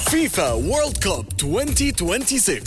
فيفا وورلد كوب 2026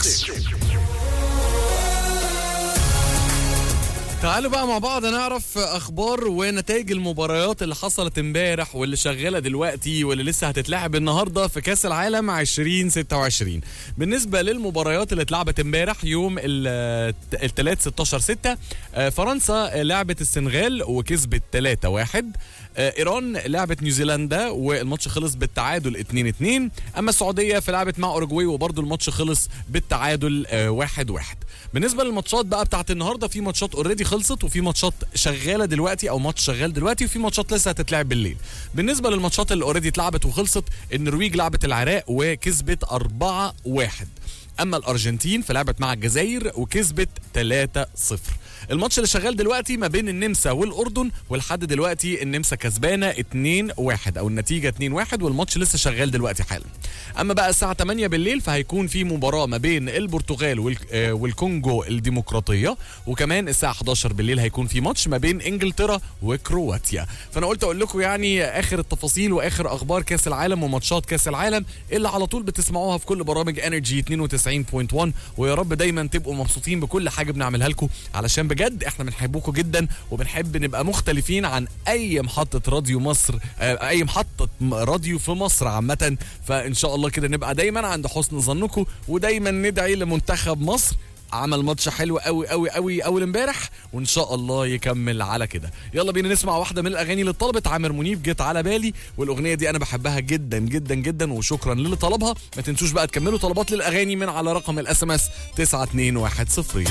تعالوا بقى مع بعض نعرف اخبار ونتائج المباريات اللي حصلت امبارح واللي شغاله دلوقتي واللي لسه هتتلعب النهارده في كاس العالم 2026 بالنسبه للمباريات اللي اتلعبت امبارح يوم الثلاث 16 6 فرنسا لعبت السنغال وكسبت 3 1 ايران لعبت نيوزيلندا والماتش خلص بالتعادل 2 2 اما السعوديه فلعبت مع اوروجواي وبرضه الماتش خلص بالتعادل 1 1 بالنسبه للماتشات بقى بتاعت النهارده في ماتشات اوريدي خلصت وفي ماتشات شغاله دلوقتي او ماتش شغال دلوقتي وفي ماتشات لسه هتتلعب بالليل بالنسبه للماتشات اللي اوريدي اتلعبت وخلصت النرويج لعبت العراق وكسبت 4 1 اما الارجنتين فلعبت مع الجزائر وكسبت 3 0 الماتش اللي شغال دلوقتي ما بين النمسا والاردن ولحد دلوقتي النمسا كسبانه 2 1 او النتيجه 2 1 والماتش لسه شغال دلوقتي حالا اما بقى الساعه 8 بالليل فهيكون في مباراه ما بين البرتغال والكونجو الديمقراطيه وكمان الساعه 11 بالليل هيكون في ماتش ما بين انجلترا وكرواتيا فانا قلت اقول لكم يعني اخر التفاصيل واخر اخبار كاس العالم وماتشات كاس العالم اللي على طول بتسمعوها في كل برامج انرجي 92.1 ويا رب دايما تبقوا مبسوطين بكل حاجه بنعملها لكم علشان بجد احنا بنحبكم جدا وبنحب نبقى مختلفين عن اي محطه راديو مصر اي محطه راديو في مصر عامه فان شاء الله كده نبقى دايما عند حسن ظنكم ودايما ندعي لمنتخب مصر عمل ماتش حلو قوي قوي قوي اول امبارح وان شاء الله يكمل على كده يلا بينا نسمع واحده من الاغاني اللي طلبت عامر منيب جت على بالي والاغنيه دي انا بحبها جدا جدا جدا وشكرا للي طلبها ما تنسوش بقى تكملوا طلبات للاغاني من على رقم الاس ام اس 92110